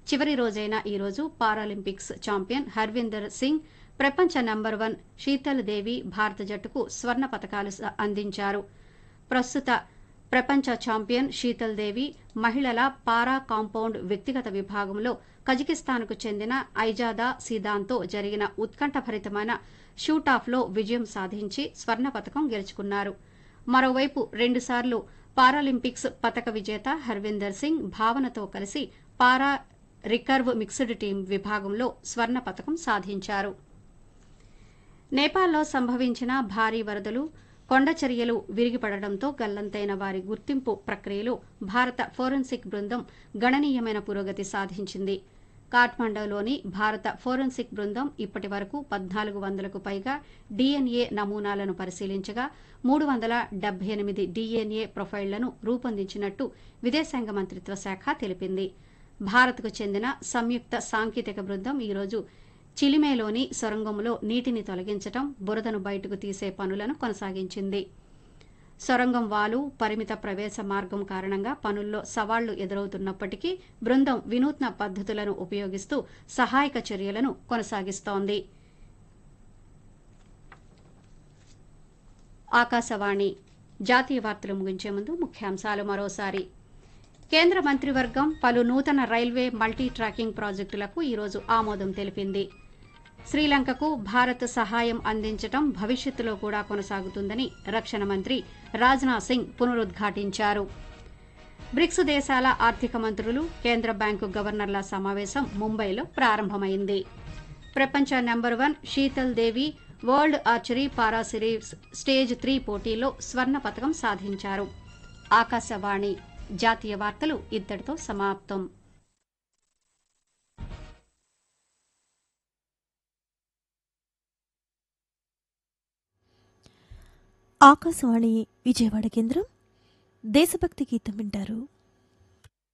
చివరి రోజైన ఈ రోజు పారాలింపిక్స్ ఛాంపియన్ హర్విందర్ సింగ్ ప్రపంచ నంబర్ వన్ శీతల్ దేవి భారత జట్టుకు స్వర్ణ పతకాలు స- అందించారు ప్రస్తుత ప్రపంచ ఛాంపియన్ శీతల్ దేవి మహిళల పారా కాంపౌండ్ వ్యక్తిగత విభాగంలో కజకిస్తాన్కు చెందిన ఐజాదా సీదాన్తో జరిగిన ఉత్కంఠభరితమైన షూటాఫ్లో విజయం సాధించి స్వర్ణ పతకం గెలుచుకున్నారు మరోవైపు రెండుసార్లు పారాలింపిక్స్ పతక విజేత హర్విందర్ సింగ్ భావనతో కలిసి పారా రికర్వ్ మిక్స్డ్ టీం విభాగంలో స్వర్ణ పతకం సాధించారు నేపాల్లో సంభవించిన భారీ వరదలు కొండచర్యలు విరిగిపడడంతో గల్లంతైన వారి గుర్తింపు ప్రక్రియలో భారత ఫోరెన్సిక్ బృందం గణనీయమైన పురోగతి సాధించింది కాఠ్మండూలోని భారత ఫోరెన్సిక్ బృందం ఇప్పటి వరకు పద్నాలుగు వందలకు పైగా డీఎన్ఏ నమూనాలను పరిశీలించగా మూడు వందల డెబ్బై ఎనిమిది డీఎన్ఏ ప్రొఫైళ్లను రూపొందించినట్టు విదేశాంగ మంత్రిత్వ శాఖ తెలిపింది భారత్కు చెందిన సంయుక్త సాంకేతిక బృందం ఈరోజు చిలిమేలోని సొరంగంలో నీటిని తొలగించటం బురదను బయటకు తీసే పనులను కొనసాగించింది సొరంగం వాలు పరిమిత ప్రవేశ మార్గం కారణంగా పనుల్లో సవాళ్లు ఎదురవుతున్నప్పటికీ బృందం వినూత్న పద్ధతులను ఉపయోగిస్తూ సహాయక చర్యలను కొనసాగిస్తోంది ఆకాశవాణి జాతీయ వార్తలు ముగించే ముందు ముఖ్యాంశాలు మరోసారి కేంద్ర మంత్రివర్గం పలు నూతన రైల్వే మల్టీ ట్రాకింగ్ ప్రాజెక్టులకు ఈరోజు ఆమోదం తెలిపింది శ్రీలంకకు భారత్ సహాయం అందించటం భవిష్యత్తులో కూడా కొనసాగుతుందని రక్షణ మంత్రి రాజ్నాథ్ సింగ్ పునరుద్ఘాటించారు బ్రిక్స్ దేశాల ఆర్థిక మంత్రులు కేంద్ర బ్యాంకు గవర్నర్ల సమావేశం ముంబైలో ప్రారంభమైంది ప్రపంచ number one Sheetal Devi world archery para series stage three పోటీలో స్వర్ణ పతకం సాధించారు ఆకాశవాణి జాతీయ వార్తలు ఇద్దరితో సమాప్తం ఆకాశవాణి విజయవాడ కేంద్రం దేశభక్తి గీతం వింటారు